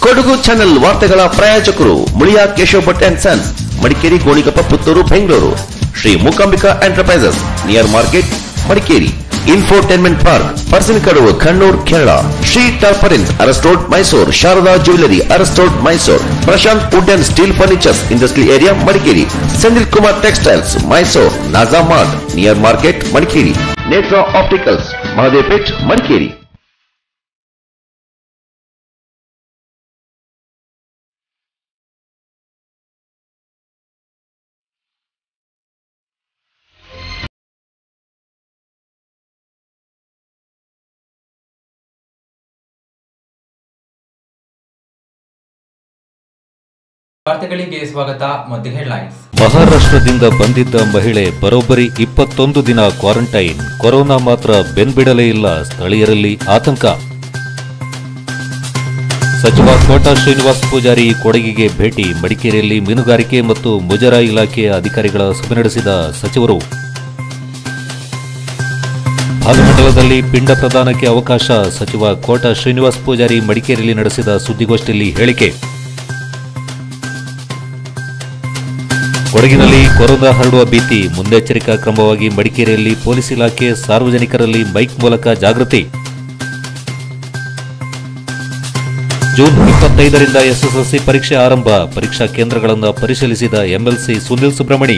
Kodagu channel ವಾರ್ತೆಗಳ ಪ್ರಾಯೋಜಕರು Muliya Keshav Bhat and sons Madikeri Gonikoppa Puttur Bengaluru Shri Mookambika enterprises near market Madikeri infotainment park Parsanakaduvu Kannur Kerala Shri tarpaulins ಅರಸ್ಟೋಡ್ ಮೈಸೂರ್ ಶಾರದಾ ಜ್ಯುವೆಲರಿ ಅರಸ್ಟೋಡ್ Mysore Prashanth wood and steel furnitures industrial area Madikeri Sendil Kumar textiles Mysore ನಾಜಾ mart near market Madikeri Netra opticals Mahadevpet Madikeri ವಾರ್ತೆಗಳಿಗೆ ಸ್ವಾಗತ ಮತ್ತು ಹೆಡ್ಲೈನ್ಸ್ ಮಹಾರಾಷ್ಟ್ರದಿಂದ ಬಂದಿದ್ದ ಮಹಿಳೆ ಬರೋಬ್ಬರಿ ಇಪ್ಪತ್ತೊಂದು ದಿನ ಕ್ವಾರಂಟೈನ್ ಕೊರೋನಾ ಮಾತ್ರ ಬೆನ್ಬಿಡಲೇ ಇಲ್ಲ ಸ್ಥಳೀಯರಲ್ಲಿ ಆತಂಕ ಸಚಿವ ಕೋಟಾ ಶ್ರೀನಿವಾಸ್ ಪೂಜಾರಿ ಕೊಡಗಿಗೆ ಭೇಟಿ ಮಡಿಕೇರಿಯಲ್ಲಿ ಮೀನುಗಾರಿಕೆ ಮತ್ತು ಮುಜರಾಯಿ ಇಲಾಖೆಯ ಅಧಿಕಾರಿಗಳ ಸಭೆ ನಡೆಸಿದ ಸಚಿವರು ಭಾಗಮಂಡಲದಲ್ಲಿ ಪಿಂಡ ಪ್ರದಾನಕ್ಕೆ ಅವಕಾಶ ಸಚಿವ ಕೋಟಾ ಶ್ರೀನಿವಾಸ್ ಪೂಜಾರಿ ಮಡಿಕೇರಿಯಲ್ಲಿ ನಡೆಸಿದ ಸುದ್ದಿಗೋಷ್ಠಿಯಲ್ಲಿ ಹೇಳಿಕೆ ಕೊಡಗಿನಲ್ಲಿ ಕೊರೋನಾ ಹರಡುವ ಭೀತಿ ಮುನ್ನೆಚ್ಚರಿಕಾ ಕ್ರಮವಾಗಿ ಮಡಿಕೇರಿಯಲ್ಲಿ ಪೊಲೀಸ್ ಇಲಾಖೆ ಸಾರ್ವಜನಿಕರಲ್ಲಿ ಮೈಕ್ ಮೂಲಕ ಜಾಗೃತಿ ಜೂನ್ ಇಪ್ಪತ್ತೈದರಿಂದ ಎಸ್ಎಸ್ಎಲ್ಸಿ ಪರೀಕ್ಷೆ ಆರಂಭ ಪರೀಕ್ಷಾ ಕೇಂದ್ರಗಳನ್ನು ಪರಿಶೀಲಿಸಿದ ಎಂಎಲ್ಸಿ ಸುನಿಲ್ ಸುಬ್ರಹ್ಮಣಿ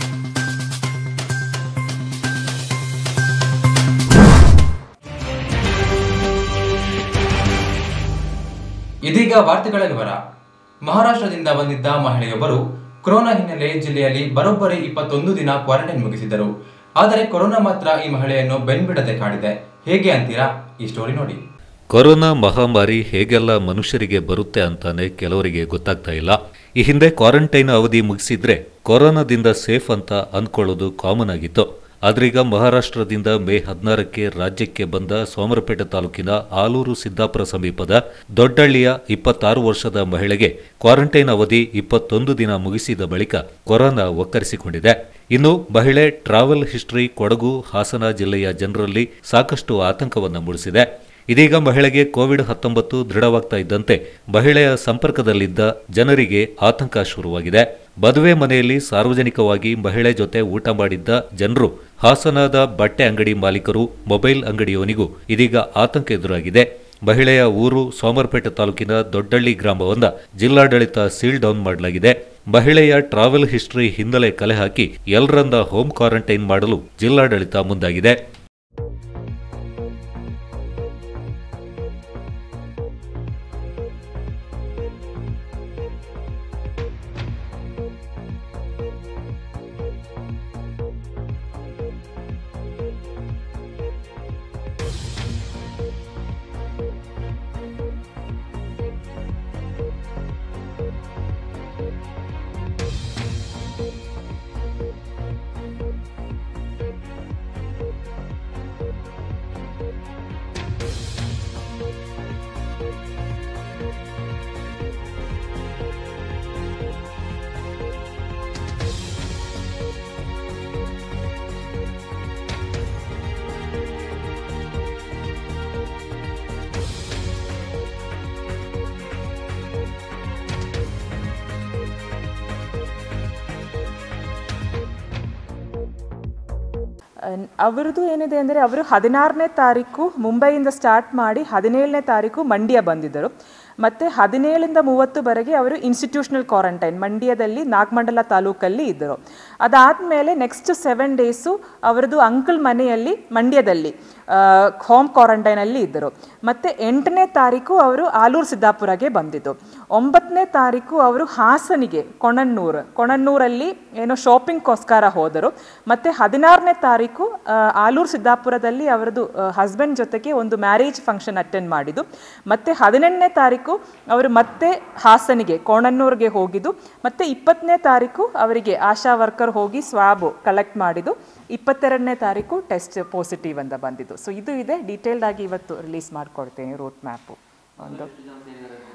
ಇದೀಗ ವಾರ್ತೆಗಳ ವಿವರ ಮಹಾರಾಷ್ಟ್ರದಿಂದ ಬಂದಿದ್ದ ಮಹಿಳೆಯೊಬ್ಬರು ಕೊರೋನಾ ಹಿನ್ನೆಲೆ ಜಿಲ್ಲೆಯಲ್ಲಿ ಬರೋಬ್ಬರಿ ಇಪ್ಪತ್ತೊಂದು ದಿನ ಕ್ವಾರಂಟೈನ್ ಮುಗಿಸಿದರು ಆದರೆ ಕೊರೋನಾ ಮಾತ್ರ ಈ ಮಹಿಳೆಯನ್ನು ಬೆನ್ಬಿಡದೆ ಕಾಡಿದೆ ಹೇಗೆ ಅಂತೀರಾ ಈ ಸ್ಟೋರಿ ನೋಡಿ ಕೊರೋನಾ ಮಹಾಮಾರಿ ಹೇಗೆಲ್ಲ ಮನುಷ್ಯರಿಗೆ ಬರುತ್ತೆ ಅಂತಾನೆ ಕೆಲವರಿಗೆ ಗೊತ್ತಾಗ್ತಾ ಇಲ್ಲ ಈ ಹಿಂದೆ ಕ್ವಾರಂಟೈನ್ ಅವಧಿ ಮುಗಿಸಿದ್ರೆ ಕೊರೋನಾದಿಂದ ಸೇಫ್ ಅಂತ ಅಂದ್ಕೊಳ್ಳೋದು ಕಾಮನ್ ಆಗಿತ್ತು ಆದ್ರೀಗ ಮಹಾರಾಷ್ಟ್ರದಿಂದ ಮೇ ಹದಿನಾರಕ್ಕೆ ರಾಜ್ಯಕ್ಕೆ ಬಂದ ಸೋಮರಪೇಟೆ ತಾಲೂಕಿನ ಆಲೂರು ಸಿದ್ದಾಪುರ ಸಮೀಪದ ದೊಡ್ಡಳ್ಳಿಯ ಇಪ್ಪತ್ತಾರು ವರ್ಷದ ಮಹಿಳೆಗೆ ಕ್ವಾರಂಟೈನ್ ಅವಧಿ ಇಪ್ಪತ್ತೊಂದು ದಿನ ಮುಗಿಸಿದ ಬಳಿಕ ಕೊರೋನಾ ಒಕ್ಕರಿಸಿಕೊಂಡಿದೆ ಇನ್ನು ಮಹಿಳೆ ಟ್ರಾವೆಲ್ ಹಿಸ್ಟರಿ ಕೊಡಗು ಹಾಸನ ಜಿಲ್ಲೆಯ ಜನರಲ್ಲಿ ಸಾಕಷ್ಟು ಆತಂಕವನ್ನು ಮೂಡಿಸಿದೆ ಇದೀಗ ಮಹಿಳೆಗೆ ಕೋವಿಡ್ ಹತ್ತೊಂಬತ್ತು ದೃಢವಾಗ್ತಾ ಇದ್ದಂತೆ ಮಹಿಳೆಯ ಸಂಪರ್ಕದಲ್ಲಿದ್ದ ಜನರಿಗೆ ಆತಂಕ ಶುರುವಾಗಿದೆ ಮದುವೆ ಮನೆಯಲ್ಲಿ ಸಾರ್ವಜನಿಕವಾಗಿ ಮಹಿಳೆ ಜೊತೆ ಊಟ ಮಾಡಿದ್ದ ಜನರು ಹಾಸನದ ಬಟ್ಟೆ ಅಂಗಡಿ ಮಾಲೀಕರು ಮೊಬೈಲ್ ಅಂಗಡಿಯವನಿಗೂ ಇದೀಗ ಆತಂಕ ಎದುರಾಗಿದೆ ಮಹಿಳೆಯ ಊರು ಸೋಮರ್ಪೇಟೆ ತಾಲೂಕಿನ ದೊಡ್ಡಳ್ಳಿ ಗ್ರಾಮವನ್ನ ಜಿಲ್ಲಾಡಳಿತ ಸೀಲ್ ಡೌನ್ ಮಾಡಲಾಗಿದೆ ಮಹಿಳೆಯ ಟ್ರಾವೆಲ್ ಹಿಸ್ಟರಿ ಹಿನ್ನೆಲೆ ಕಲೆ ಹಾಕಿ ಎಲ್ಲರನ್ನ ಹೋಮ್ ಕ್ವಾರಂಟೈನ್ ಮಾಡಲು ಜಿಲ್ಲಾಡಳಿತ ಮುಂದಾಗಿದೆ ಅನ್- ಅವರದ್ದು ಏನಿದೆ ಅಂದರೆ ಅವರು ಹದಿನಾರನೇ ತಾರೀಕು ಮುಂಬೈಯಿಂದ ಸ್ಟಾರ್ಟ್ ಮಾಡಿ ಹದಿನೇಳನೇ ತಾರೀಕು ಮಂಡ್ಯ ಬಂದಿದ್ದರು ಮತ್ತು ಹದಿನೇಳರಿಂದ ಮೂವತ್ತುವರೆಗೆ ಅವರು ಇನ್ಸ್ಟಿಟ್ಯೂಷನಲ್ ಕ್ವಾರಂಟೈನ್ ಮಂಡ್ಯದಲ್ಲಿ ನಾಗಮಂಡಲ ತಾಲೂಕಲ್ಲಿ ಇದ್ದರು ಅದಾದಮೇಲೆ ನೆಕ್ಸ್ಟ್ ಸೆವೆನ್ ಡೇಸು ಅವರದ್ದು ಅಂಕಲ್ ಮನೆಯಲ್ಲಿ ಮಂಡ್ಯದಲ್ಲಿ ಹೋಮ್ ಕ್ವಾರಂಟೈನಲ್ಲಿ ಇದ್ದರು ಮತ್ತು ಎಂಟನೇ ತಾರೀಕು ಅವರು ಆಲೂರು ಸಿದ್ದಾಪುರಗೆ ಬಂದಿದ್ದು ಒಂಬತ್ತನೇ ತಾರೀಕು ಅವರು ಹಾಸನಿಗೆ ಕೊಣನ್ನೂರು ಕೊಣನ್ನೂರಲ್ಲಿ ಏನೋ ಶಾಪಿಂಗ್ಗೋಸ್ಕರ ಹೋದರು ಮತ್ತು ಹದಿನಾರನೇ ತಾರೀಕು ಆ, ಆಲೂರು ಸಿದ್ದಾಪುರದಲ್ಲಿ ಅವರದ್ದು ಹಸ್ಬೆಂಡ್ ಜೊತೆಗೆ ಒಂದು ಮ್ಯಾರೇಜ್ ಫಂಕ್ಷನ್ ಅಟೆಂಡ್ ಮಾಡಿದ್ದು ಮತ್ತು ಹದಿನೆಂಟನೇ ತಾರೀಕು ಅವರು ಮತ್ತೆ ಹಾಸನಿಗೆ ಕೋಣನ್ನೂರಿಗೆ ಹೋಗಿದ್ದು ಮತ್ತು ಇಪ್ಪತ್ತನೇ ತಾರೀಕು ಅವರಿಗೆ ಆಶಾ ವರ್ಕರ್ ಹೋಗಿ ಸ್ವಾಬ್ ಕಲೆಕ್ಟ್ ಮಾಡಿದ್ದು ಇಪ್ಪತ್ತೆರಡನೇ ತಾರೀಕು ಟೆಸ್ಟ್ ಪಾಸಿಟಿವ್ ಅಂತ ಬಂದಿದ್ದು ಸೊ ಇದು ಇದೆ ಡೀಟೇಲ್ಡ್ ಆಗಿ ಇವತ್ತು ರಿಲೀಸ್ ಮಾಡಿಕೊಡ್ತೇನೆ ರೂಟ್ ಮ್ಯಾಪು ಒಂದು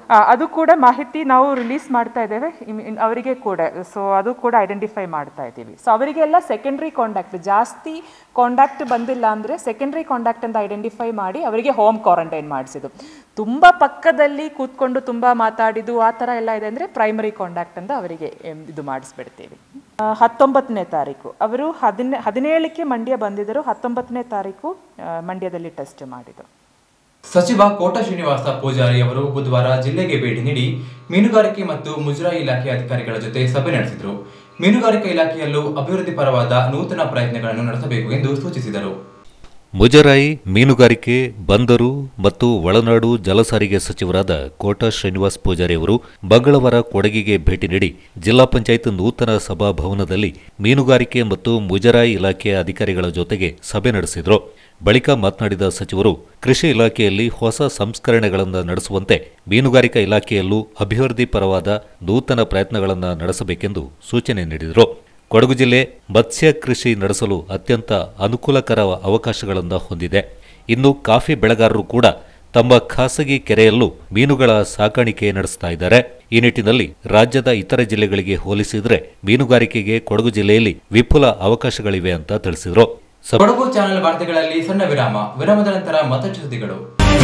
ಆ, ಅದು ಕೂಡ ಮಾಹಿತಿ ನಾವು ರಿಲೀಸ್ ಮಾಡ್ತಾ ಇದ್ದೇವೆ ಇಮ್- ಇನ್- ಅವರಿಗೆ ಕೂಡ ಸೊ ಅದು ಕೂಡ ಐಡೆಂಟಿಫೈ ಮಾಡ್ತಾ ಇದ್ದೀವಿ ಸೊ ಅವರಿಗೆಲ್ಲ ಸೆಕೆಂಡ್ರಿ ಕಾಂಟ್ಯಾಕ್ಟ್ ಜಾಸ್ತಿ ಕಾಂಟ್ಯಾಕ್ಟ್ ಬಂದಿಲ್ಲ ಅಂದರೆ ಸೆಕೆಂಡ್ರಿ ಕಾಂಟ್ಯಾಕ್ಟ್ ಅಂತ ಐಡೆಂಟಿಫೈ ಮಾಡಿ ಅವರಿಗೆ ಹೋಮ್ ಕ್ವಾರಂಟೈನ್ ಮಾಡಿಸಿದ್ದು ತುಂಬ ಪಕ್ಕದಲ್ಲಿ ಕೂತ್ಕೊಂಡು ತುಂಬ ಮಾತಾಡಿದ್ದು ಆ ಥರ ಎಲ್ಲ ಇದೆ ಅಂದರೆ ಪ್ರೈಮರಿ ಕಾಂಟ್ಯಾಕ್ಟ್ ಅಂತ ಅವರಿಗೆ ಎಂ, ಇದು ಮಾಡಿಸ್ಬಿಡ್ತೀವಿ ಆ, ಹತ್ತೊಂಬತ್ತನೇ ತಾರೀಕು ಅವರು ಹದಿನ ಹದಿನೇಳಕ್ಕೆ ಮಂಡ್ಯ ಬಂದಿದ್ದರು ಹತ್ತೊಂಬತ್ತನೇ ತಾರೀಕು ಆ, ಮಂಡ್ಯದಲ್ಲಿ ಟೆಸ್ಟ್ ಮಾಡಿದರು ಸಚಿವ ಕೋಟ ಶ್ರೀನಿವಾಸ ಪೂಜಾರಿ ಅವರು ಬುಧವಾರ ಜಿಲ್ಲೆಗೆ ಭೇಟಿ ನೀಡಿ ಮೀನುಗಾರಿಕೆ ಮತ್ತು ಮುಜರಾಯಿ ಇಲಾಖೆ ಅಧಿಕಾರಿಗಳ ಜೊತೆ ಸಭೆ ನಡೆಸಿದರು ಮೀನುಗಾರಿಕಾ ಇಲಾಖೆಯಲ್ಲೂ ಅಭಿವೃದ್ಧಿ ಪರವಾದ ನೂತನ ಪ್ರಯತ್ನಗಳನ್ನು ನಡೆಸಬೇಕು ಎಂದು ಸೂಚಿಸಿದರು ಮುಜರಾಯಿ ಮೀನುಗಾರಿಕೆ ಬಂದರು ಮತ್ತು ಒಳನಾಡು ಜಲಸಾರಿಗೆ ಸಚಿವರಾದ ಕೋಟ ಶ್ರೀನಿವಾಸ್ ಪೂಜಾರಿ ಅವರು ಮಂಗಳವಾರ ಕೊಡಗಿಗೆ ಭೇಟಿ ನೀಡಿ ಜಿಲ್ಲಾ ಪಂಚಾಯತ್ ನೂತನ ಸಭಾಭವನದಲ್ಲಿ ಮೀನುಗಾರಿಕೆ ಮತ್ತು ಮುಜರಾಯಿ ಇಲಾಖೆಯ ಅಧಿಕಾರಿಗಳ ಜೊತೆಗೆ ಸಭೆ ನಡೆಸಿದರು ಬಳಿಕ ಮಾತನಾಡಿದ ಸಚಿವರು ಕೃಷಿ ಇಲಾಖೆಯಲ್ಲಿ ಹೊಸ ಸಂಸ್ಕರಣೆಗಳನ್ನು ನಡೆಸುವಂತೆ ಮೀನುಗಾರಿಕಾ ಇಲಾಖೆಯಲ್ಲೂ ಅಭಿವೃದ್ಧಿ ಪರವಾದ ನೂತನ ಪ್ರಯತ್ನಗಳನ್ನು ನಡೆಸಬೇಕೆಂದು ಸೂಚನೆ ನೀಡಿದರು ಕೊಡಗು ಜಿಲ್ಲೆ ಮತ್ಸ್ಯ ಕೃಷಿ ನಡೆಸಲು ಅತ್ಯಂತ ಅನುಕೂಲಕರ ಅವಕಾಶಗಳನ್ನು ಹೊಂದಿದೆ ಇನ್ನು ಕಾಫಿ ಬೆಳೆಗಾರರು ಕೂಡ ತಮ್ಮ ಖಾಸಗಿ ಕೆರೆಯಲ್ಲೂ ಮೀನುಗಳ ಸಾಕಾಣಿಕೆ ನಡೆಸ್ತಾ ಇದ್ದಾರೆ ಈ ನಿಟ್ಟಿನಲ್ಲಿ ರಾಜ್ಯದ ಇತರೆ ಜಿಲ್ಲೆಗಳಿಗೆ ಹೋಲಿಸಿದರೆ ಮೀನುಗಾರಿಕೆಗೆ ಕೊಡಗು ಜಿಲ್ಲೆಯಲ್ಲಿ ವಿಪುಲ ಅವಕಾಶಗಳಿವೆ ಅಂತ ತಿಳಿಸಿದರು ಸಭೆ ಕೊಡಗು ಚಾನೆಲ್ ವಾರ್ತೆಗಳಲ್ಲಿ ಸಣ್ಣ ವಿರಾಮ ವಿರಾಮದ ನಂತರ ಮತ್ತಷ್ಟು ಸುದ್ದಿಗಳು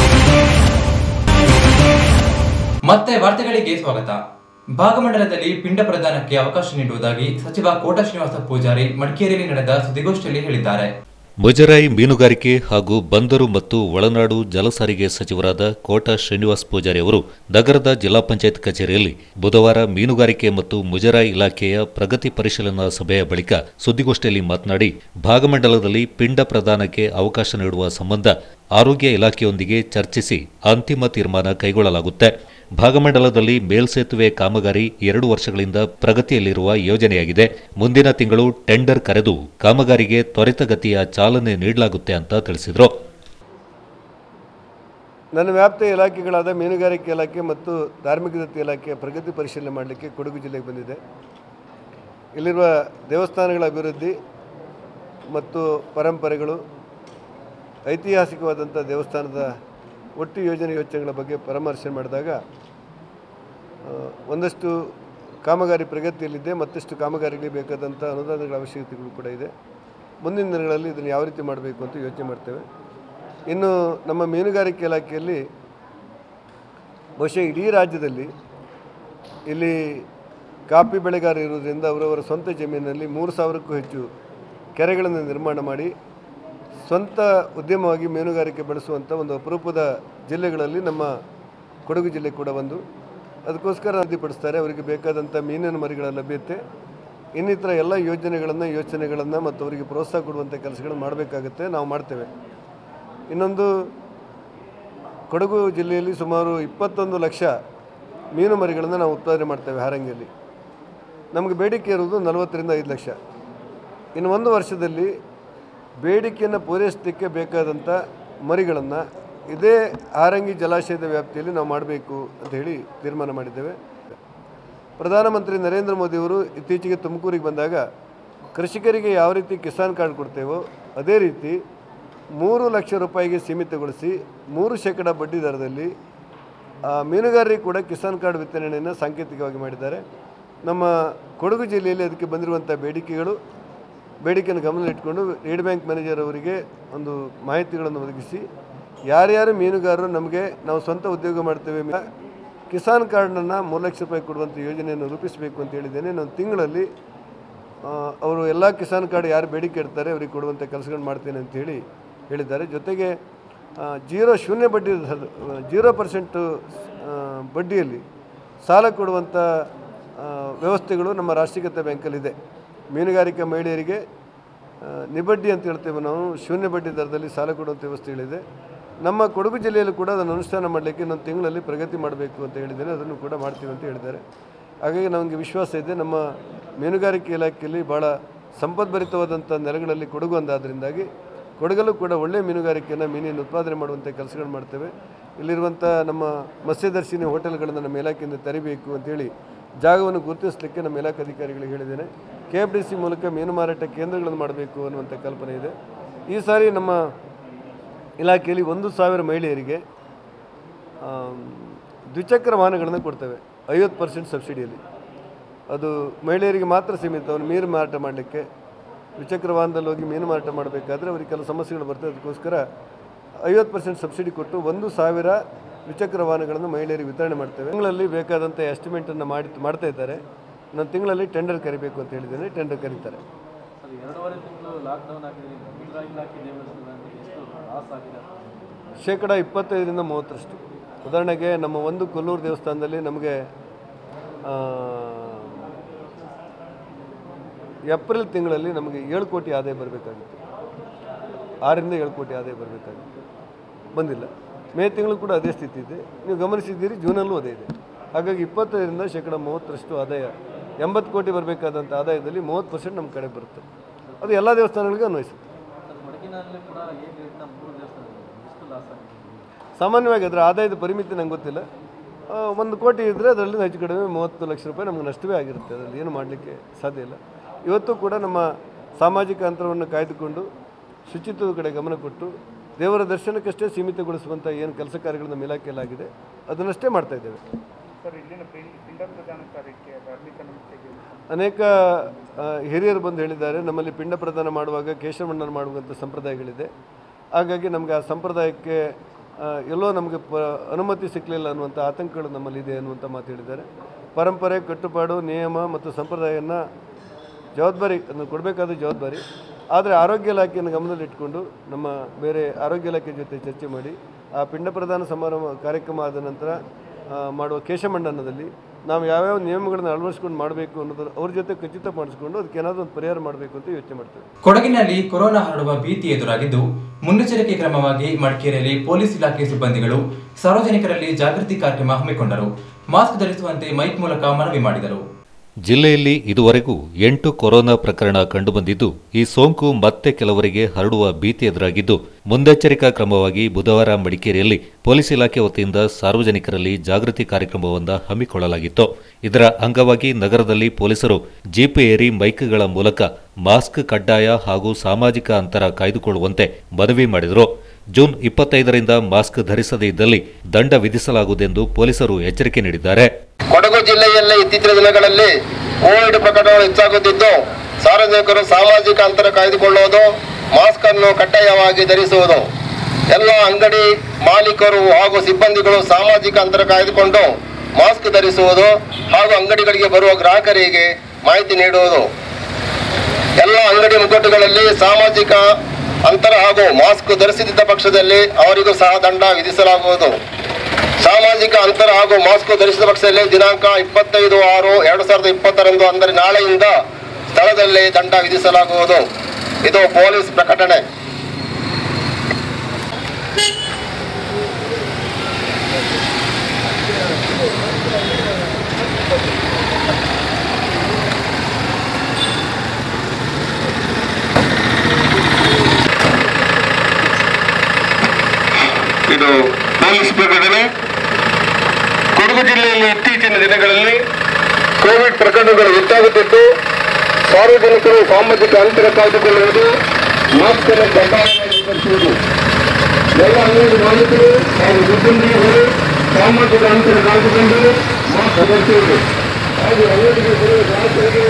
ಮತ್ತೆ ವಾರ್ತೆಗಳಿಗೆ ಸ್ವಾಗತ ಭಾಗಮಂಡಲದಲ್ಲಿ ಪಿಂಡ ಪ್ರದಾನಕ್ಕೆ ಅವಕಾಶ ನೀಡುವುದಾಗಿ ಸಚಿವ ಕೋಟ ಶ್ರೀನಿವಾಸ ಪೂಜಾರಿ ಮಡಿಕೇರಿಯಲ್ಲಿ ನಡೆದ ಸುದ್ದಿಗೋಷ್ಠಿಯಲ್ಲಿ ಹೇಳಿದ್ದಾರೆ ಮುಜರಾಯಿ ಮೀನುಗಾರಿಕೆ ಹಾಗೂ ಬಂದರು ಮತ್ತು ಒಳನಾಡು ಜಲಸಾರಿಗೆ ಸಚಿವರಾದ ಕೋಟ ಶ್ರೀನಿವಾಸ್ ಪೂಜಾರಿ ಅವರು ನಗರದ ಜಿಲ್ಲಾ ಪಂಚಾಯತ್ ಕಚೇರಿಯಲ್ಲಿ ಬುಧವಾರ ಮೀನುಗಾರಿಕೆ ಮತ್ತು ಮುಜರಾಯಿ ಇಲಾಖೆಯ ಪ್ರಗತಿ ಪರಿಶೀಲನಾ ಸಭೆಯ ಬಳಿಕ ಸುದ್ದಿಗೋಷ್ಠಿಯಲ್ಲಿ ಮಾತನಾಡಿ ಭಾಗಮಂಡಲದಲ್ಲಿ ಪಿಂಡ ಪ್ರದಾನಕ್ಕೆ ಅವಕಾಶ ನೀಡುವ ಸಂಬಂಧ ಆರೋಗ್ಯ ಇಲಾಖೆಯೊಂದಿಗೆ ಚರ್ಚಿಸಿ ಅಂತಿಮ ತೀರ್ಮಾನ ಕೈಗೊಳ್ಳಲಾಗುತ್ತೆ ಭಾಗಮಂಡಲದಲ್ಲಿ ಮೇಲ್ಸೇತುವೆ ಕಾಮಗಾರಿ ಎರಡು ವರ್ಷಗಳಿಂದ ಪ್ರಗತಿಯಲ್ಲಿರುವ ಯೋಜನೆಯಾಗಿದೆ ಮುಂದಿನ ತಿಂಗಳು ಟೆಂಡರ್ ಕರೆದು ಕಾಮಗಾರಿಗೆ ತ್ವರಿತಗತಿಯ ಚಾಲನೆ ನೀಡಲಾಗುತ್ತೆ ಅಂತ ತಿಳಿಸಿದರು ನನ್ನ ವ್ಯಾಪ್ತಿಯ ಇಲಾಖೆಗಳಾದ ಮೀನುಗಾರಿಕೆ ಇಲಾಖೆ ಮತ್ತು ಧಾರ್ಮಿಕ ದತ್ತಿ ಇಲಾಖೆಯ ಪ್ರಗತಿ ಪರಿಶೀಲನೆ ಮಾಡಲಿಕ್ಕೆ ಕೊಡಗು ಜಿಲ್ಲೆಗೆ ಬಂದಿದೆ ಇಲ್ಲಿರುವ ದೇವಸ್ಥಾನಗಳ ಅಭಿವೃದ್ಧಿ ಮತ್ತು ಪರಂಪರೆಗಳು ಐತಿಹಾಸಿಕವಾದಂಥ ದೇವಸ್ಥಾನದ ಒಟ್ಟು ಯೋಜನೆ ಯೋಚನೆಗಳ ಬಗ್ಗೆ ಪರಾಮರ್ಶೆ ಮಾಡಿದಾಗ ಆ, ಒಂದಷ್ಟು ಕಾಮಗಾರಿ ಪ್ರಗತಿಯಲ್ಲಿದೆ ಮತ್ತಷ್ಟು ಕಾಮಗಾರಿಗೆ ಬೇಕಾದಂಥ ಅನುದಾನಗಳ ಅವಶ್ಯಕತೆಗಳು ಕೂಡ ಇದೆ ಮುಂದಿನ ದಿನಗಳಲ್ಲಿ ಇದನ್ನು ಯಾವ ರೀತಿ ಮಾಡಬೇಕು ಅಂತ ಯೋಚನೆ ಮಾಡ್ತೇವೆ ಇನ್ನು ನಮ್ಮ ಮೀನುಗಾರಿಕೆ ಇಲಾಖೆಯಲ್ಲಿ ಬಹುಶಃ ಇಡೀ ರಾಜ್ಯದಲ್ಲಿ ಇಲ್ಲಿ ಕಾಫಿ ಬೆಳೆಗಾರ ಇರುವುದರಿಂದ ಅವರವರ ಸ್ವಂತ ಜಮೀನಿನಲ್ಲಿ ಮೂರು ಸಾವಿರಕ್ಕೂ ಹೆಚ್ಚು ಕೆರೆಗಳನ್ನು ನಿರ್ಮಾಣ ಮಾಡಿ ಸ್ವಂತ ಉದ್ಯಮವಾಗಿ ಮೀನುಗಾರಿಕೆ ಬೆಳೆಸುವಂಥ ಒಂದು ಅಪರೂಪದ ಜಿಲ್ಲೆಗಳಲ್ಲಿ ನಮ್ಮ ಕೊಡಗು ಜಿಲ್ಲೆ ಕೂಡ ಒಂದು ಅದಕ್ಕೋಸ್ಕರ ಅಭಿವೃದ್ಧಿಪಡಿಸ್ತಾರೆ ಅವರಿಗೆ ಬೇಕಾದಂಥ ಮೀನಿನ ಮರಿಗಳ ಲಭ್ಯತೆ ಇನ್ನಿತರ ಎಲ್ಲ ಯೋಜನೆಗಳನ್ನು ಯೋಚನೆಗಳನ್ನು ಮತ್ತು ಅವರಿಗೆ ಪ್ರೋತ್ಸಾಹ ಕೊಡುವಂಥ ಕೆಲಸಗಳನ್ನು ಮಾಡಬೇಕಾಗುತ್ತೆ ನಾವು ಮಾಡ್ತೇವೆ ಇನ್ನೊಂದು ಕೊಡಗು ಜಿಲ್ಲೆಯಲ್ಲಿ ಸುಮಾರು ಇಪ್ಪತ್ತೊಂದು ಲಕ್ಷ ಮೀನು ಮರಿಗಳನ್ನು ನಾವು ಉತ್ಪಾದನೆ ಮಾಡ್ತೇವೆ ಹಾರಂಗಿಯಲ್ಲಿ ನಮಗೆ ಬೇಡಿಕೆ ಇರುವುದು ನಲವತ್ತರಿಂದ ಐದು ಲಕ್ಷ ಇನ್ನು ಒಂದು ವರ್ಷದಲ್ಲಿ ಬೇಡಿಕೆಯನ್ನು ಪೂರೈಸಲಿಕ್ಕೆ ಬೇಕಾದಂಥ ಮರಿಗಳನ್ನು ಇದೇ ಹಾರಂಗಿ ಜಲಾಶಯದ ವ್ಯಾಪ್ತಿಯಲ್ಲಿ ನಾವು ಮಾಡಬೇಕು ಅಂತ ಹೇಳಿ ತೀರ್ಮಾನ ಮಾಡಿದ್ದೇವೆ ಪ್ರಧಾನಮಂತ್ರಿ ನರೇಂದ್ರ ಮೋದಿಯವರು ಇತ್ತೀಚೆಗೆ ತುಮಕೂರಿಗೆ ಬಂದಾಗ ಕೃಷಿಕರಿಗೆ ಯಾವ ರೀತಿ ಕಿಸಾನ್ ಕಾರ್ಡ್ ಕೊಡ್ತೇವೋ ಅದೇ ರೀತಿ ಮೂರು ಲಕ್ಷ ರೂಪಾಯಿಗೆ ಸೀಮಿತಗೊಳಿಸಿ ಮೂರು ಶೇಕಡ ಬಡ್ಡಿ ದರದಲ್ಲಿ ಆ, ಮೀನುಗಾರರಿಗೆ ಕೂಡ ಕಿಸಾನ್ ಕಾರ್ಡ್ ವಿತರಣೆಯನ್ನು ಸಾಂಕೇತಿಕವಾಗಿ ಮಾಡಿದ್ದಾರೆ ನಮ್ಮ ಕೊಡಗು ಜಿಲ್ಲೆಯಲ್ಲಿ ಅದಕ್ಕೆ ಬಂದಿರುವಂಥ ಬೇಡಿಕೆಗಳು ಬೇಡಿಕೆಯನ್ನು ಗಮನದಲ್ಲಿಟ್ಕೊಂಡು ರೀಡ್ ಬ್ಯಾಂಕ್ ಮ್ಯಾನೇಜರ್ ಅವರಿಗೆ ಒಂದು ಮಾಹಿತಿಗಳನ್ನು ಒದಗಿಸಿ ಯಾರ್ಯಾರು ಮೀನುಗಾರರು ನಮಗೆ ನಾವು ಸ್ವಂತ ಉದ್ಯೋಗ ಮಾಡ್ತೇವೆ ಮೀ- ಕಿಸಾನ್ ಕಾರ್ಡ್ನನ್ನು ಮೂರು ಲಕ್ಷ ರೂಪಾಯಿ ಕೊಡುವಂಥ ಯೋಜನೆಯನ್ನು ರೂಪಿಸಬೇಕು ಅಂತ ಹೇಳಿದ್ದೇನೆ ಇನ್ನೊಂದು ತಿಂಗಳಲ್ಲಿ ಆ, ಅವರು ಎಲ್ಲ ಕಿಸಾನ್ ಕಾರ್ಡ್ ಯಾರು ಬೇಡಿಕೆ ಇಡ್ತಾರೆ ಅವರಿಗೆ ಕೊಡುವಂಥ ಕೆಲಸಗಳು ಮಾಡ್ತೇನೆ ಅಂತ ಹೇಳಿ ಹೇಳಿದ್ದಾರೆ ಜೊತೆಗೆ ಆ, ಜೀರೋ ಶೂನ್ಯ ಬಡ್ಡಿ ದರ- ಜೀರೋ ಪರ್ಸೆಂಟು ಬಡ್ಡಿಯಲ್ಲಿ ಸಾಲ ಕೊಡುವಂಥ ಆ, ವ್ಯವಸ್ಥೆಗಳು ನಮ್ಮ ರಾಷ್ಟ್ರೀಕೃತ ಬ್ಯಾಂಕಲ್ಲಿದೆ ಮೀನುಗಾರಿಕಾ ಮಹಿಳೆಯರಿಗೆ ಆ, ನಿಬಡ್ಡಿ ಅಂತ ಹೇಳ್ತೇವೆ ನಾವು ಶೂನ್ಯ ಬಡ್ಡಿ ದರದಲ್ಲಿ ಸಾಲ ಕೊಡುವಂಥ ವ್ಯವಸ್ಥೆಗಳಿದೆ ನಮ್ಮ ಕೊಡಗು ಜಿಲ್ಲೆಯಲ್ಲೂ ಕೂಡ ಅದನ್ನು ಅನುಷ್ಠಾನ ಮಾಡಲಿಕ್ಕೆ ಇನ್ನೊಂದು ತಿಂಗಳಲ್ಲಿ ಪ್ರಗತಿ ಮಾಡಬೇಕು ಅಂತ ಹೇಳಿದ್ದೇನೆ ಅದನ್ನು ಕೂಡ ಮಾಡ್ತೀವಿ ಅಂತ ಹೇಳಿದ್ದಾರೆ ಹಾಗಾಗಿ ನಮಗೆ ವಿಶ್ವಾಸ ಇದೆ ನಮ್ಮ ಮೀನುಗಾರಿಕೆ ಇಲಾಖೆಯಲ್ಲಿ ಭಾಳ ಸಂಪದ್ಭರಿತವಾದಂಥ ನೆಲೆಗಳಲ್ಲಿ ಕೊಡಗು ಒಂದಾದ್ರಿಂದಾಗಿ ಕೊಡಗಲ್ಲೂ ಕೂಡ ಒಳ್ಳೆಯ ಮೀನುಗಾರಿಕೆಯನ್ನು ಮೀನಿನ ಉತ್ಪಾದನೆ ಮಾಡುವಂಥ ಕೆಲಸಗಳು ಮಾಡ್ತೇವೆ ಇಲ್ಲಿರುವಂಥ ನಮ್ಮ ಮತ್ಸ್ಯದರ್ಶಿನಿ ಹೋಟೆಲ್ಗಳನ್ನು ನಮ್ಮ ಇಲಾಖೆಯಿಂದ ತರಿಬೇಕು ಅಂತೇಳಿ ಜಾಗವನ್ನು ಗುರುತಿಸಲಿಕ್ಕೆ ನಮ್ಮ ಇಲಾಖೆ ಅಧಿಕಾರಿಗಳಿಗೆ ಹೇಳಿದ್ದೇನೆ ಕೆ ಎಫ್ ಡಿ ಸಿ ಮೂಲಕ ಮೀನು ಮಾರಾಟ ಕೇಂದ್ರಗಳನ್ನು ಮಾಡಬೇಕು ಅನ್ನುವಂಥ ಕಲ್ಪನೆ ಇದೆ ಈ ಸಾರಿ ನಮ್ಮ ಇಲಾಖೆಯಲ್ಲಿ ಒಂದು ಸಾವಿರ ಮಹಿಳೆಯರಿಗೆ ಆಮ್, ದ್ವಿಚಕ್ರ ವಾಹನಗಳನ್ನು ಕೊಡ್ತೇವೆ ಐವತ್ತು ಪರ್ಸೆಂಟ್ ಸಬ್ಸಿಡಿಯಲ್ಲಿ ಅದು ಮಹಿಳೆಯರಿಗೆ ಮಾತ್ರ ಸೀಮಿತ ಅವ್ರು ಮೀನು ಮಾರಾಟ ಮಾಡಲಿಕ್ಕೆ ದ್ವಿಚಕ್ರ ವಾಹನದಲ್ಲಿ ಹೋಗಿ ಮೀನು ಮಾರಾಟ ಮಾಡಬೇಕಾದ್ರೆ ಅವರಿಗೆ ಕೆಲವು ಸಮಸ್ಯೆಗಳು ಬರ್ತದೆ ಅದಕ್ಕೋಸ್ಕರ ಐವತ್ತು ಪರ್ಸೆಂಟ್ ಸಬ್ಸಿಡಿ ಕೊಟ್ಟು ಒಂದು ಸಾವಿರ ದ್ವಿಚಕ್ರ ವಾಹನಗಳನ್ನು ಮಹಿಳೆಯರಿಗೆ ವಿತರಣೆ ಮಾಡ್ತೇವೆ ತಿಂಗಳಲ್ಲಿ ಬೇಕಾದಂಥ ಎಸ್ಟಿಮೇಟನ್ನು ಮಾಡಿ ಮಾಡ್ತಾ ಇದ್ದಾರೆ ನಾನು ತಿಂಗಳಲ್ಲಿ ಟೆಂಡರ್ ಕರಿಬೇಕು ಅಂತ ಹೇಳಿದ್ದೇನೆ ಟೆಂಡರ್ ಕರೀತಾರೆ ಶೇಕಡ ಇಪ್ಪತ್ತೈದರಿಂದ ಮೂವತ್ತರಷ್ಟು ಉದಾಹರಣೆಗೆ ನಮ್ಮ ಒಂದು ಕೊಲ್ಲೂರು ದೇವಸ್ಥಾನದಲ್ಲಿ ನಮಗೆ ಆ, ಏಪ್ರಿಲ್ ತಿಂಗಳಲ್ಲಿ ನಮಗೆ ಏಳು ಕೋಟಿ ಆದಾಯ ಬರಬೇಕಾಗಿತ್ತು ಆರರಿಂದ ಏಳು ಕೋಟಿ ಆದಾಯ ಬರಬೇಕಾಗಿತ್ತು ಬಂದಿಲ್ಲ ಮೇ ತಿಂಗಳು ಕೂಡ ಅದೇ ಸ್ಥಿತಿ ಇದೆ ನೀವು ಗಮನಿಸಿದ್ದೀರಿ ಜೂನಲ್ಲೂ ಅದೇ ಇದೆ ಹಾಗಾಗಿ ಇಪ್ಪತ್ತೈದರಿಂದ ಶೇಕಡ ಮೂವತ್ತರಷ್ಟು ಆದಾಯ ಎಂಬತ್ತು ಕೋಟಿ ಬರಬೇಕಾದಂಥ ಆದಾಯದಲ್ಲಿ ಮೂವತ್ತು ಪರ್ಸೆಂಟ್ ನಮ್ಮ ಕಡೆ ಬರುತ್ತೆ ಅದು ಎಲ್ಲ ದೇವಸ್ಥಾನಗಳಿಗೂ ಅನ್ವಯಿಸುತ್ತೆ ಸಾಮಾನ್ಯವಾಗಿ ಅದರ ಆದಾಯದ ಪರಿಮಿತಿ ನಂಗೆ ಗೊತ್ತಿಲ್ಲ ಆ, ಒಂದು ಕೋಟಿ ಇದ್ದರೆ ಅದರಲ್ಲಿ ಹೆಚ್ಚು ಕಡಿಮೆ ಮೂವತ್ತು ಲಕ್ಷ ರೂಪಾಯಿ ನಮಗೆ ನಷ್ಟವೇ ಆಗಿರುತ್ತೆ ಅದರಲ್ಲಿ ಏನು ಮಾಡಲಿಕ್ಕೆ ಸಾಧ್ಯ ಇಲ್ಲ ಇವತ್ತು ಕೂಡ ನಮ್ಮ ಸಾಮಾಜಿಕ ಅಂತರವನ್ನು ಕಾಯ್ದುಕೊಂಡು ಶುಚಿತ್ವದ ಕಡೆ ಗಮನ ಕೊಟ್ಟು ದೇವರ ದರ್ಶನಕ್ಕಷ್ಟೇ ಸೀಮಿತಗೊಳಿಸುವಂಥ ಏನು ಕೆಲಸ ಕಾರ್ಯಗಳು ನಮ್ಮ ಇಲಾಖೆಯಲ್ಲಾಗಿದೆ ಅದನ್ನಷ್ಟೇ ಮಾಡ್ತಾ ಇದ್ದೇವೆ ಅನೇಕ ಆ, ಹಿರಿಯರು ಬಂದು ಹೇಳಿದ್ದಾರೆ ನಮ್ಮಲ್ಲಿ ಪಿಂಡ ಪ್ರದಾನ ಮಾಡುವಾಗ ಕೇಶವಣ್ಣನ ಮಾಡುವಂಥ ಸಂಪ್ರದಾಯಗಳಿದೆ ಹಾಗಾಗಿ ನಮಗೆ ಆ ಸಂಪ್ರದಾಯಕ್ಕೆ ಆ, ಎಲ್ಲೋ ನಮಗೆ ಪ ಅನುಮತಿ ಸಿಕ್ಕಲಿಲ್ಲ ಅನ್ನುವಂಥ ಆತಂಕಗಳು ನಮ್ಮಲ್ಲಿದೆ ಅನ್ನುವಂಥ ಮಾತು ಹೇಳಿದ್ದಾರೆ ಪರಂಪರೆ ಕಟ್ಟುಪಾಡು ನಿಯಮ ಮತ್ತು ಸಂಪ್ರದಾಯವನ್ನು ಜವಾಬ್ದಾರಿ ಅದನ್ನು ಕೊಡಬೇಕಾದ ಜವಾಬ್ದಾರಿ ಆದರೆ ಆರೋಗ್ಯ ಇಲಾಖೆಯನ್ನು ಗಮನದಲ್ಲಿಟ್ಕೊಂಡು ನಮ್ಮ ಬೇರೆ ಆರೋಗ್ಯ ಇಲಾಖೆ ಜೊತೆ ಚರ್ಚೆ ಮಾಡಿ ಆ ಪಿಂಡ ಪ್ರದಾನ ಸಮಾರಂಭ ಕಾರ್ಯಕ್ರಮ ಆದ ನಂತರ ಆ, ಮಾಡುವ ಕೇಶಮಂಡನದಲ್ಲಿ ನಾವು ಯಾವ್ಯಾವ ನಿಯಮಗಳನ್ನು ಅಳವಡಿಸ್ಕೊಂಡು ಮಾಡಬೇಕು ಅನ್ನೋದ್ರ ಅವ್ರ ಜೊತೆ ಖಚಿತಪಡಿಸ್ಕೊಂಡು ಅದಕ್ಕೆ ಏನಾದರೂ ಒಂದು ಪರಿಹಾರ ಮಾಡಬೇಕು ಅಂತ ಯೋಚನೆ ಮಾಡ್ತೇವೆ ಕೊಡಗಿನಲ್ಲಿ ಕೊರೋನಾ ಹರಡುವ ಭೀತಿ ಎದುರಾಗಿದ್ದು ಮುನ್ನೆಚ್ಚರಿಕೆ ಕ್ರಮವಾಗಿ ಮಡಿಕೇರಿಯಲ್ಲಿ ಪೊಲೀಸ್ ಇಲಾಖೆ ಸಿಬ್ಬಂದಿಗಳು ಸಾರ್ವಜನಿಕರಲ್ಲಿ ಜಾಗೃತಿ ಕಾರ್ಯಕ್ರಮ ಹಮ್ಮಿಕೊಂಡರು ಮಾಸ್ಕ್ ಧರಿಸುವಂತೆ ಮೈಕ್ ಮೂಲಕ ಮನವಿ ಮಾಡಿದರು ಜಿಲ್ಲೆಯಲ್ಲಿ ಇದುವರೆಗೂ ಎಂಟು ಕೊರೋನಾ ಪ್ರಕರಣ ಕಂಡುಬಂದಿದ್ದು ಈ ಸೋಂಕು ಮತ್ತೆ ಕೆಲವರಿಗೆ ಹರಡುವ ಭೀತಿ ಎದುರಾಗಿದ್ದು ಮುನ್ನೆಚ್ಚರಿಕಾ ಕ್ರಮವಾಗಿ ಬುಧವಾರ ಮಡಿಕೇರಿಯಲ್ಲಿ ಪೊಲೀಸ್ ಇಲಾಖೆ ವತಿಯಿಂದ ಸಾರ್ವಜನಿಕರಲ್ಲಿ ಜಾಗೃತಿ ಕಾರ್ಯಕ್ರಮವನ್ನು ಹಮ್ಮಿಕೊಳ್ಳಲಾಗಿತ್ತು ಇದರ ಅಂಗವಾಗಿ ನಗರದಲ್ಲಿ ಪೊಲೀಸರು ಜೀಪ್ ಏರಿ ಮೈಕ್ಗಳ ಮೂಲಕ ಮಾಸ್ಕ್ ಕಡ್ಡಾಯ ಹಾಗೂ ಸಾಮಾಜಿಕ ಅಂತರ ಕಾಯ್ದುಕೊಳ್ಳುವಂತೆ ಮನವಿ ಮಾಡಿದರು ಜೂನ್ ಇಪ್ಪತ್ತೈದರಿಂದ ಮಾಸ್ಕ್ ಧರಿಸದೇ ಇದ್ದಲ್ಲಿ ದಂಡ ವಿಧಿಸಲಾಗುವುದೆಂದು ಪೊಲೀಸರು ಎಚ್ಚರಿಕೆ ನೀಡಿದ್ದಾರೆ ಕೊಡಗು ಜಿಲ್ಲೆಯಲ್ಲಿ ಇತ್ತೀಚಿನ ದಿನಗಳಲ್ಲಿ ಕೋವಿಡ್ ಪ್ರಕರಣಗಳು ಹೆಚ್ಚಾಗುತ್ತಿದ್ದು ಸಾರ್ವಜನಿಕರು ಸಾಮಾಜಿಕ ಅಂತರ ಕಾಯ್ದುಕೊಳ್ಳುವುದು ಮಾಸ್ಕ್ ಅನ್ನು ಕಡ್ಡಾಯವಾಗಿ ಧರಿಸುವುದು ಎಲ್ಲ ಅಂಗಡಿ ಮಾಲೀಕರು ಹಾಗೂ ಸಿಬ್ಬಂದಿಗಳು ಸಾಮಾಜಿಕ ಅಂತರ ಕಾಯ್ದುಕೊಂಡು ಮಾಸ್ಕ್ ಧರಿಸುವುದು ಹಾಗೂ ಅಂಗಡಿಗಳಿಗೆ ಬರುವ ಗ್ರಾಹಕರಿಗೆ ಮಾಹಿತಿ ನೀಡುವುದು ಎಲ್ಲ ಅಂಗಡಿ ಮುಗ್ಗಟ್ಟುಗಳಲ್ಲಿ ಸಾಮಾಜಿಕ ಅಂತರ ಹಾಗೂ ಮಾಸ್ಕ್ ಧರಿಸದಿದ್ದ ಪಕ್ಷದಲ್ಲಿ ಅವರಿಗೂ ಸಹ ದಂಡ ವಿಧಿಸಲಾಗುವುದು ಸಾಮಾಜಿಕ ಅಂತರ ಹಾಗೂ ಮಾಸ್ಕ್ ಧರಿಸಿದ ಪಕ್ಷದಲ್ಲಿ ದಿನಾಂಕ ಇಪ್ಪತ್ತೈದು ಆರು ಎರಡು ಸಾವಿರದ ಇಪ್ಪತ್ತರಂದು ಅಂದರೆ ನಾಳೆಯಿಂದ ಸ್ಥಳದಲ್ಲಿ ದಂಡ ವಿಧಿಸಲಾಗುವುದು ಇದು ಪೊಲೀಸ್ ಪ್ರಕಟಣೆ ಇದು ಪೊಲೀಸ್ ಪ್ರಕಟಣೆ ಕೊಡಗು ಜಿಲ್ಲೆಯಲ್ಲಿ ಇತ್ತೀಚಿನ ದಿನಗಳಲ್ಲಿ ಕೋವಿಡ್ ಪ್ರಕರಣಗಳು ಹೆಚ್ಚಾಗುತ್ತಿದ್ದು ಸಾರ್ವಜನಿಕರು ಸಾಮಾಜಿಕ ಅಂತರ ಕಾಯ್ದುಕೊಳ್ಳುವುದು ಮಾಸ್ಕ್ ಅನ್ನು ಕಡ್ಡಾಯವಾಗಿ ಧರಿಸುವುದು ಎಲ್ಲ ಅಂಗಡಿ ಮಾಲೀಕರು ಹಾಗೂ ಸಿಬ್ಬಂದಿಗಳು ಸಾಮಾಜಿಕ ಅಂತರ ಕಾಯ್ದುಕೊಂಡು ಮಾಸ್ಕ್ ಧರಿಸುವುದು ಹಾಗೂ ಅಂಗಡಿಗೆ ಬರುವ ಗ್ರಾಹಕರಿಗೆ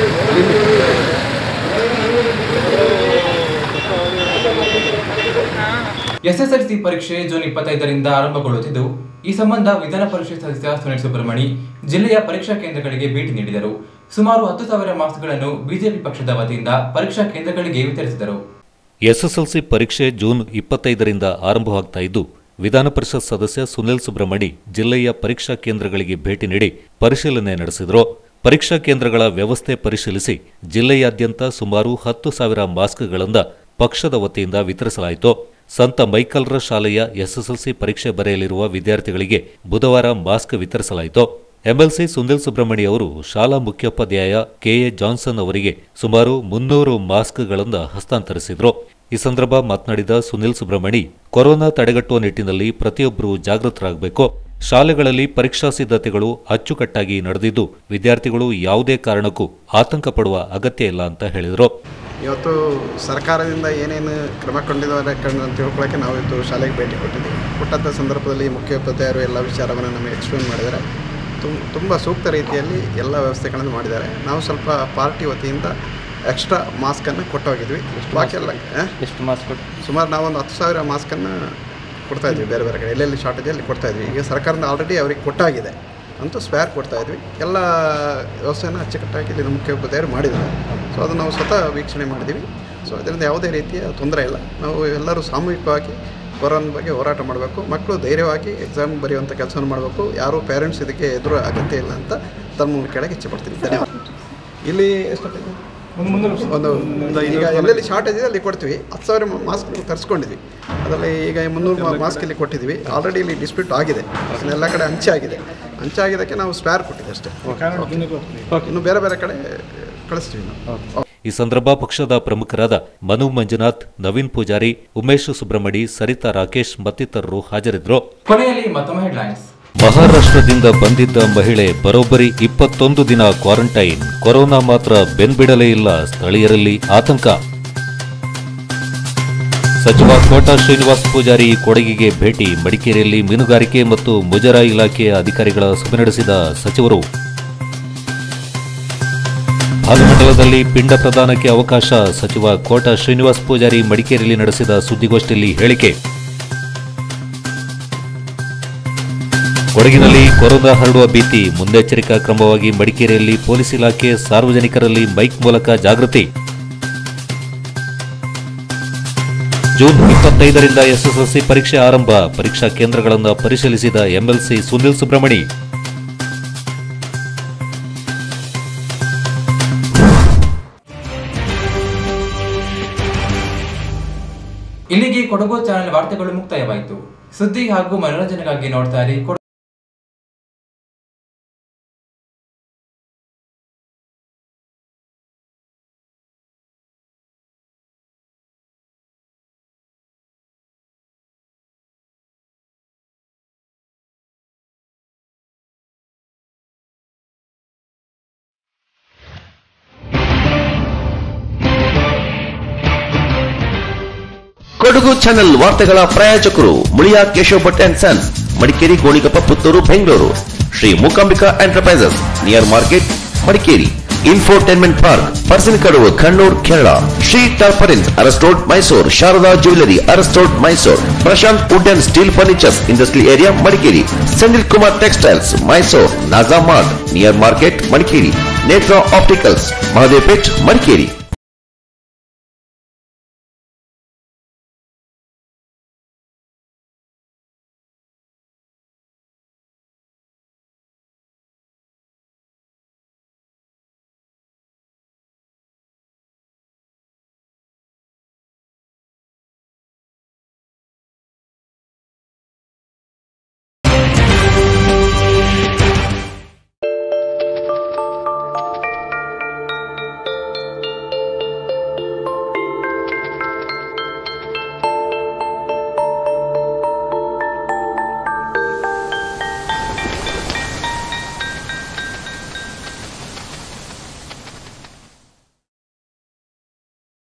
ಎಸ್ಎಸ್ಎಲ್ಸಿ ಪರೀಕ್ಷೆ ಜೂನ್ ಇಪ್ಪತ್ತೈದರಿಂದ ಆರಂಭಗೊಳ್ಳುತ್ತಿದ್ದು ಈ ಸಂಬಂಧ ವಿಧಾನ ಪರಿಷತ್ ಸದಸ್ಯ ಸುನಿಲ್ ಸುಬ್ರಹ್ಮಣಿ ಜಿಲ್ಲೆಯ ಪರೀಕ್ಷಾ ಕೇಂದ್ರಗಳಿಗೆ ಭೇಟಿ ನೀಡಿದರು ಸುಮಾರು ಹತ್ತು ಸಾವಿರ ಮಾಸ್ಕ್ಗಳನ್ನು ಬಿಜೆಪಿ ಪಕ್ಷದ ವತಿಯಿಂದ ಪರೀಕ್ಷಾ ಕೇಂದ್ರಗಳಿಗೆ ವಿತರಿಸಿದರು ಎಸ್ಎಸ್ಎಲ್ಸಿ ಪರೀಕ್ಷೆ ಜೂನ್ ಇಪ್ಪತ್ತೈದರಿಂದ ಆರಂಭವಾಗ್ತಾ ಇದ್ದು ವಿಧಾನ ಪರಿಷತ್ ಸದಸ್ಯ ಸುನಿಲ್ ಸುಬ್ರಹ್ಮಣಿ ಜಿಲ್ಲೆಯ ಪರೀಕ್ಷಾ ಕೇಂದ್ರಗಳಿಗೆ ಭೇಟಿ ನೀಡಿ ಪರಿಶೀಲನೆ ನಡೆಸಿದರು ಪರೀಕ್ಷಾ ಕೇಂದ್ರಗಳ ವ್ಯವಸ್ಥೆ ಪರಿಶೀಲಿಸಿ ಜಿಲ್ಲೆಯಾದ್ಯಂತ ಸುಮಾರು ಹತ್ತು ಸಾವಿರ ಮಾಸ್ಕ್ಗಳನ್ನು ಪಕ್ಷದ ವತಿಯಿಂದ ವಿತರಿಸಲಾಯಿತು ಸಂತ ಮೈಕಲ್ರ ಶಾಲೆಯ ಎಸ್ಎಸ್ಎಲ್ಸಿ ಪರೀಕ್ಷೆ ಬರೆಯಲಿರುವ ವಿದ್ಯಾರ್ಥಿಗಳಿಗೆ ಬುಧವಾರ ಮಾಸ್ಕ್ ವಿತರಿಸಲಾಯಿತು ಎಂಎಲ್ಸಿ ಸುನಿಲ್ ಸುಬ್ರಹ್ಮಣಿ ಅವರು ಶಾಲಾ ಮುಖ್ಯೋಪಾಧ್ಯಾಯ ಕೆಎ ಜಾನ್ಸನ್ ಅವರಿಗೆ ಸುಮಾರು ಮುನ್ನೂರು ಮಾಸ್ಕ್ಗಳನ್ನು ಹಸ್ತಾಂತರಿಸಿದರು ಈ ಸಂದರ್ಭ ಮಾತನಾಡಿದ ಸುನಿಲ್ ಸುಬ್ರಹ್ಮಣಿ ಕೊರೋನಾ ತಡೆಗಟ್ಟುವ ನಿಟ್ಟಿನಲ್ಲಿ ಪ್ರತಿಯೊಬ್ಬರೂ ಜಾಗೃತರಾಗಬೇಕು ಶಾಲೆಗಳಲ್ಲಿ ಪರೀಕ್ಷಾ ಸಿದ್ಧತೆಗಳು ಅಚ್ಚುಕಟ್ಟಾಗಿ ನಡೆದಿದ್ದು ವಿದ್ಯಾರ್ಥಿಗಳು ಯಾವುದೇ ಕಾರಣಕ್ಕೂ ಆತಂಕ ಪಡುವ ಅಗತ್ಯ ಇಲ್ಲ ಅಂತ ಹೇಳಿದರು ಇವತ್ತು ಸರ್ಕಾರದಿಂದ ಏನೇನು ಕ್ರಮ ಕೊಂಡಿದ್ದಾರೆ ಕಂಡು ಅಂತ ತಿಳ್ಕೊಳ್ಳೋಕ್ಕೆ ನಾವು ಇವತ್ತು ಶಾಲೆಗೆ ಭೇಟಿ ಕೊಟ್ಟಿದ್ದೀವಿ ಕೊಟ್ಟಂಥ ಸಂದರ್ಭದಲ್ಲಿ ಮುಖ್ಯೋಪಾಧ್ಯಾಯರು ಎಲ್ಲ ವಿಚಾರವನ್ನು ನಮಗೆ ಎಕ್ಸ್ಪ್ಲೇನ್ ಮಾಡಿದ್ದಾರೆ ತುಂಬ ತುಂಬ ಸೂಕ್ತ ರೀತಿಯಲ್ಲಿ ಎಲ್ಲ ವ್ಯವಸ್ಥೆಗಳನ್ನು ಮಾಡಿದ್ದಾರೆ ನಾವು ಸ್ವಲ್ಪ ಪಾರ್ಟಿ ವತಿಯಿಂದ ಎಕ್ಸ್ಟ್ರಾ ಮಾಸ್ಕನ್ನು ಕೊಟ್ಟೋಗಿದ್ವಿ ಬಾಕಿ ಎಲ್ಲ ಆ? ಎಷ್ಟು ಮಾಸ್ಕ್ ಕೊಟ್ಟು ಸುಮಾರು ನಾವೊಂದು ಹತ್ತು ಸಾವಿರ ಮಾಸ್ಕನ್ನು ಕೊಡ್ತಾ ಇದ್ವಿ ಬೇರೆ ಬೇರೆ ಕಡೆ ಎಲ್ಲೆಲ್ಲಿ ಶಾರ್ಟೇಜ್ ಅಲ್ಲಿ ಕೊಡ್ತಾ ಇದ್ವಿ ಈಗ ಸರ್ಕಾರದಿಂದ ಆಲ್ರೆಡಿ ಅವ್ರಿಗೆ ಕೊಟ್ಟಾಗಿದೆ ಅಂತೂ ಸ್ಪೇರ್ ಕೊಡ್ತಾ ಇದ್ವಿ ಎಲ್ಲ ವ್ಯವಸ್ಥೆಯನ್ನು ಅಚ್ಚುಕಟ್ಟಾಗಿ ಇಲ್ಲಿ ನಮ್ಮ ಮುಖ್ಯೋಪಾಧ್ಯಾಯರು ಮಾಡಿದ್ದಾರೆ ಸೊ ಅದನ್ನು ನಾವು ಸ್ವತಃ ವೀಕ್ಷಣೆ ಮಾಡಿದ್ದೀವಿ ಸೊ ಅದರಿಂದ ಯಾವುದೇ ರೀತಿಯ ತೊಂದರೆ ಇಲ್ಲ ನಾವು ಎಲ್ಲರೂ ಸಾಮೂಹಿಕವಾಗಿ ಕೊರೋನಾ ಬಗ್ಗೆ ಹೋರಾಟ ಮಾಡಬೇಕು ಮಕ್ಕಳು ಧೈರ್ಯವಾಗಿ ಎಕ್ಸಾಮ್ ಬರೆಯುವಂಥ ಕೆಲಸವನ್ನು ಮಾಡಬೇಕು ಯಾರೂ ಪೇರೆಂಟ್ಸ್ ಇದಕ್ಕೆ ಎದುರು ಅಗತ್ಯ ಇಲ್ಲ ಅಂತ ತಮ್ಮ ಮೂಲಕ ಕೇಳಕ್ಕೆ ಇಚ್ಛೆಪಡ್ತೀನಿ ಧನ್ಯವಾದ ಇಲ್ಲಿ ಎಷ್ಟೊತ್ತಿಗೆ ಒಂದು ಈಗ ಎಲ್ಲೆಲ್ಲಿ ಶಾರ್ಟೇಜ್ ಇದೆ ಅಲ್ಲಿ ಕೊಡ್ತೀವಿ ಹತ್ತು ಸಾವಿರ ಮಾಸ್ಕ್ ತರಿಸ್ಕೊಂಡಿದ್ವಿ ಅದರಲ್ಲಿ ಈಗ ಮುನ್ನೂರು ಮಾಸ್ಕ್ ಇಲ್ಲಿ ಕೊಟ್ಟಿದ್ವಿ ಆಲ್ರೆಡಿ ಇಲ್ಲಿ ಡಿಸ್ಪ್ಯೂಟ್ ಆಗಿದೆ ಎಲ್ಲ ಕಡೆ ಅಂಚೆ ಆಗಿದೆ ಅಂಚೆ ಆಗಿದ್ದಕ್ಕೆ ನಾವು ಸ್ಪೇರ್ ಕೊಟ್ಟಿದ್ದೆ ಅಷ್ಟೇ ಇನ್ನು ಬೇರೆ ಬೇರೆ ಕಡೆ ಕಳಿಸ್ತೀವಿ ನಾವು ಈ ಸಂದರ್ಭ ಪಕ್ಷದ ಪ್ರಮುಖರಾದ ಮನು ಮಂಜುನಾಥ್ ನವೀನ್ ಪೂಜಾರಿ ಉಮೇಶ್ ಸುಬ್ರಹ್ಮಣಿ ಸರಿತಾ ರಾಕೇಶ್ ಮತ್ತಿತರರು ಹಾಜರಿದ್ದರು ಕೊನೆಯಲ್ಲಿ ಮತ್ತೊಮ್ಮೆ ಹೆಡ್ಲೈನ್ಸ್ ಮಹಾರಾಷ್ಟ್ರದಿಂದ ಬಂದಿದ್ದ ಮಹಿಳೆ ಬರೋಬ್ಬರಿ ಇಪ್ಪತ್ತೊಂದು ದಿನ ಕ್ವಾರಂಟೈನ್ ಕೊರೋನಾ ಮಾತ್ರ ಬೆನ್ಬಿಡಲೇ ಇಲ್ಲ ಸ್ಥಳೀಯರಲ್ಲಿ ಆತಂಕ ಸಚಿವ ಕೋಟಾ ಶ್ರೀನಿವಾಸ್ ಪೂಜಾರಿ ಕೊಡಗಿಗೆ ಭೇಟಿ ಮಡಿಕೇರಿಯಲ್ಲಿ ಮೀನುಗಾರಿಕೆ ಮತ್ತು ಮುಜರಾಯಿ ಇಲಾಖೆಯ ಅಧಿಕಾರಿಗಳ ಸಭೆ ನಡೆಸಿದ ಸಚಿವರು ಭಾಗಮಂಡಲದಲ್ಲಿ ಪಿಂಡ ಪ್ರದಾನಕ್ಕೆ ಅವಕಾಶ ಸಚಿವ ಕೋಟಾ ಶ್ರೀನಿವಾಸ್ ಪೂಜಾರಿ ಮಡಿಕೇರಿಯಲ್ಲಿ ನಡೆಸಿದ ಸುದ್ದಿಗೋಷ್ಠಿಯಲ್ಲಿ ಹೇಳಿಕೆ ಕೊಡಗಿನಲ್ಲಿ ಕೊರೋನಾ ಹರಡುವ ಭೀತಿ ಮುನ್ನೆಚ್ಚರಿಕಾ ಕ್ರಮವಾಗಿ ಮಡಿಕೇರಿಯಲ್ಲಿ ಪೊಲೀಸ್ ಇಲಾಖೆ ಸಾರ್ವಜನಿಕರಲ್ಲಿ ಮೈಕ್ ಮೂಲಕ ಜಾಗೃತಿ ಜೂನ್ ಇಪ್ಪತ್ತೈದರಿಂದ ಎಸ್ಎಸ್ಎಲ್ಸಿ ಪರೀಕ್ಷೆ ಆರಂಭ ಪರೀಕ್ಷಾ ಕೇಂದ್ರಗಳನ್ನು ಪರಿಶೀಲಿಸಿದ ಎಂಎಲ್ಸಿ ಸುನಿಲ್ ಸುಬ್ರಹ್ಮಣಿ ಇಲ್ಲಿಗೆ ಕೊಡಗು ಚಾನೆಲ್ ವಾರ್ತೆಗಳು ಮುಕ್ತಾಯವಾಯಿತು ಸುದ್ದಿ ಹಾಗೂ ಮನೋರಂಜನೆಗಾಗಿ ನೋಡ್ತಾ ಇರಿ ಕೊಡಗು ಕೊಡಗು ಚಾನೆಲ್ ವಾರ್ತೆಗಳ ಪ್ರಾಯೋಜಕರು Muliya Keshav Bhat and sons Madikeri Gonikoppa Puttur Bengaluru Shri Mookambika enterprises near market Madikeri infotainment park Parsan Kaduvu Kannur Kerala Shri tarpaulin ಅರಸ್ಟೋಡ್ ಮೈಸೂರ್ ಶಾರದಾ ಜ್ಯುವೆಲರಿ ಅರಸ್ಟೋಡ್ Mysore Prashanth wood and steel furnitures industry area Madikeri Sendil Kumar textiles Mysore ನಾಜಾ mart near market Madikeri Netra opticals Mahadev Pet Madikeri